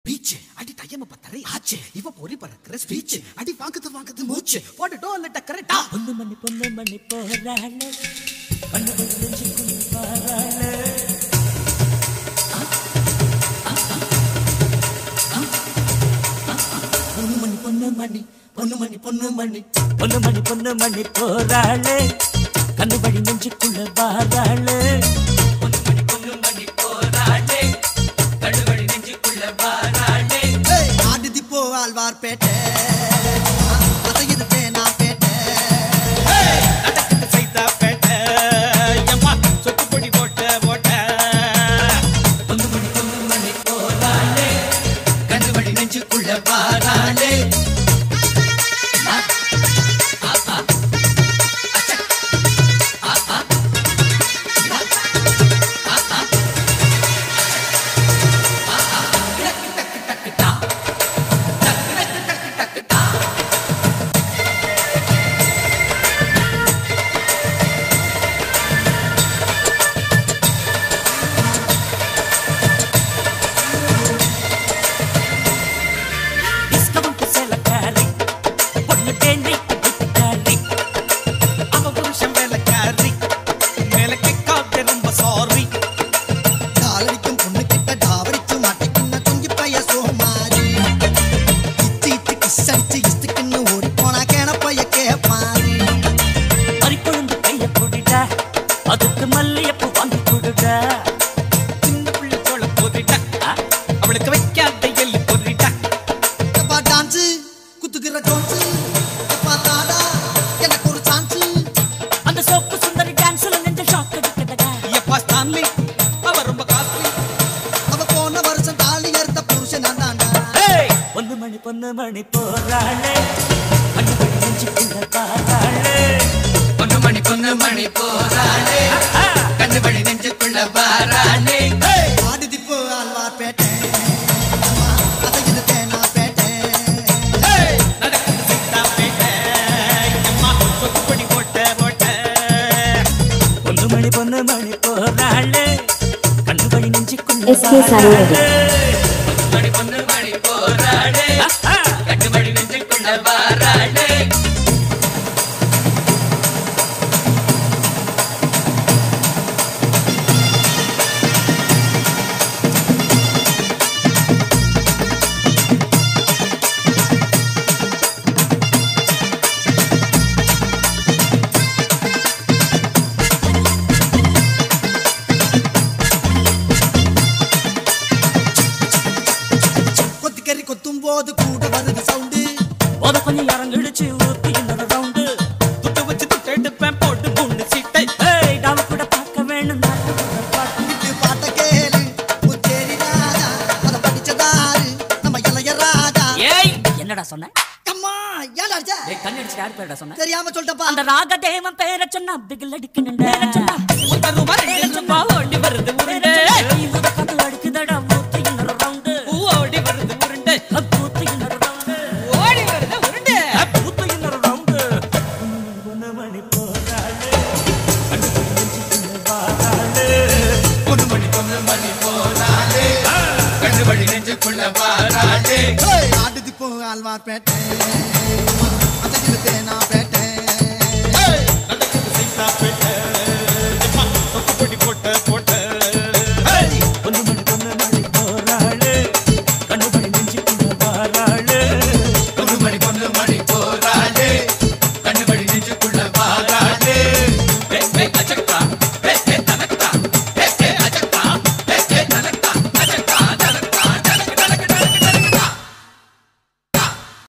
Beach அடி time பத்தரை ஆச்சு இவ பொறி பறக்கிற ஸ்பீச் அடி வாங்குது வாங்குது மூச்சு போட்டுட்டோம் இல்ல கரெக்டா பொண்ணு மணி பொண்ணு மணி போறாளே கண்ணு நெஞ்சுக்குள்ள பாறாளே பொண்ணு மணி பொண்ணு மணி பொண்ணு மணி பொண்ணு மணி பொண்ணு மணி பொண்ணு மணி போறாளே கண்ணு வழி நெஞ்சுக்குள்ள பாறாளே பொண்ணு மணி பொண்ணு மணி போறாளே கண்ணு வழி நெஞ்சுக்குள்ள பாறாளே ஆடுதி போ ஆழ்வார்பேட்டை அதையுது தேனாப்பேட்டை நடக்குது சைதாப்பேட்டை எம்மா சொத்துப்பொடி போட்ட போட்ட பொண்ணு மணி பொண்ணு மணி போறாளே கண்ணு வழி நெஞ்சுக்குள்ள பாறாளே டிஸ்கவுண்ட் சேலக்காரி பொண்ணு தேங்காய்க்கு விட்டுக்காரி அவ புருஷன் வேலைக்காரி மேல கேட்காத ரொம்ப சாரி டாலடிக்கும் பொண்ணு கிட்ட டாவடிச்சு மாட்டிக்கின்ன குஞ்சு பைய சோமாரி இத்து இத்து கிஸ் அடிச்சு இஸ்துக்குன்னு ஓடி போனா கேனப்பைய கேப்பாரி பறிக்கொழுந்து கைய புடிடா அதுக்கு மல்லியப்பூ வாங்கி கொடுடா சின்ன புள்ளி சோள போதிட்டா அவளுக்கு வைக்காத எள்ளு பொறிட்டா எப்பா டான்ஸ் குத்துக்கிற டோன்ஸ் எப்பா தாடா எனக்கு ஒரு சான்ஸ் அந்த சோப்பு சுந்தரி டான்ஸ்ல நெஞ்ச ஷாக் அடிக்கதடா எப்பா ஸ்டான்லி அவ ரொம்ப காஸ்ட்லி அவ போன வருஷம் தாலி அறுத்த புருஷன் நான் தாண்டா பொண்ணு மணி பொண்ணு மணி போறாளே கண்ணு மணி நெஞ்சுக்குள்ள பாறாளே பொண்ணு மணி பொண்ணு மணி போறாளே கண்ணு மணி நெஞ்சுக்குள்ள பாறாளே ஆடுதி போ ஆழ்வார்பேட்டை அம்மா, அதையுது தேனாப்பேட்டை நடக்குது சைதாப்பேட்டை எம்மா சொத்துப்பொடி போட்ட போட்ட பொண்ணு மணி பொண்ணு மணி போறாளே கண்ணு மணி நெஞ்சுக்குள்ள SK Sarayadi. பாறாளே. மணி பொண்ணு மணி போறாளே கண்ணு மணி நெஞ்சுக்குள்ள பாறாளே கொத்திக்கறி கொத்தும் போது கூட வருது சவுண்டு போத கொஞ்சம் இறங்கிடுச்சு ஊத்தி இன்னொரு ரவுண்டு துட்டு வச்சு துட்டு எடுப்பேன் போட்டு மூணு சீட்டை ஏய் டாவ கூட பார்க்க வேணும் நாட்டு கூட பாட்டு விட்டு பாட்ட கேளு புத்தேரி ராஜா அதை படிச்சதாரு நம்ம இளைய ராஜா ஏய் என்னடா சொன்ன அம்மா ஏன் அடிச்ச ஏய் கண்ணு அடிச்சு யார் பேரடா சொன்ன தெரியாம சொல்லிட்டப்பா அந்த ராகதேவன் பேரை சொன்னா பிகில் அடிக்கணும் பேரை சொன்னா ஒரு ரூபா ரெண்டு ரூபா ஓடி வருது உருண்டை கத்து அடிக்குதடா ஊத்தி இன்னொரு ரவுண்டு பூ ஓடி வருது உருண்டை ஊத்தி இன்னொரு ரவுண்டு ஓடி வருது உருண்டை ஊத்தி இன்னொரு ரவுண்டு ஒன்னு மணி போறாளே கண்டு போய் நெஞ்சுக்குள்ள வாராளே பொண்ணு மணி பொண்ணு மணி போனாலே கண்ணு வழி நெஞ்சுக்குள்ள வாராளே ஆடுதி போ ஆழ்வார்பேட்டை அதையுது தேனாப்பேட்டை